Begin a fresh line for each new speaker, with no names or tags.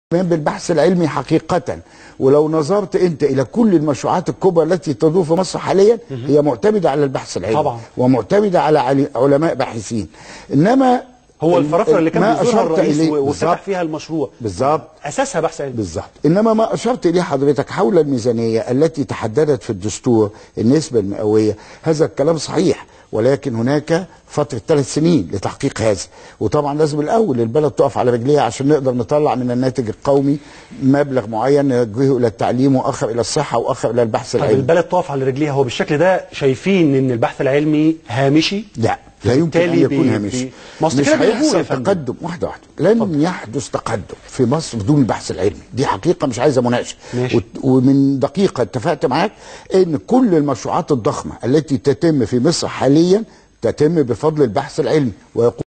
بالبحث العلمي حقيقة ولو نظرت أنت إلى كل المشروعات الكبرى التي تدور في مصر حاليا هي معتمدة على البحث العلمي
طبعا.
ومعتمدة على عل- علماء باحثين إنما
هو
ال-
الفرافره اللي كان
ما
بيزورها
أشرت
الرئيس
إليه-
و- وافتتح
بالظبط.
فيها المشروع
بالظبط
اساسها بحث علمي
بالظبط انما ما اشرت اليه حضرتك حول الميزانيه التي تحددت في الدستور النسبه المئويه هذا الكلام صحيح ولكن هناك فتره ثلاث سنين لتحقيق هذا وطبعا لازم الاول البلد تقف على رجليها عشان نقدر نطلع من الناتج القومي مبلغ معين نوجهه الى التعليم واخر الى الصحه واخر الى البحث
طب
العلمي
البلد تقف على رجليها هو بالشكل ده شايفين ان البحث العلمي هامشي
لا لا يمكن ان
بالتالي
يكون
بي-
هامشي
بي- ما أصل
مش
كده بيقول يا
هيحصل
فندم.
تقدم واحده واحده لن يحدث تقدم في مصر بدون البحث العلمي دي حقيقه مش عايزه مناقشه
ماشي.
وت- ومن دقيقه اتفقت معاك ان كل المشروعات الضخمه التي تتم في مصر حاليا تتم بفضل البحث العلمي ويقول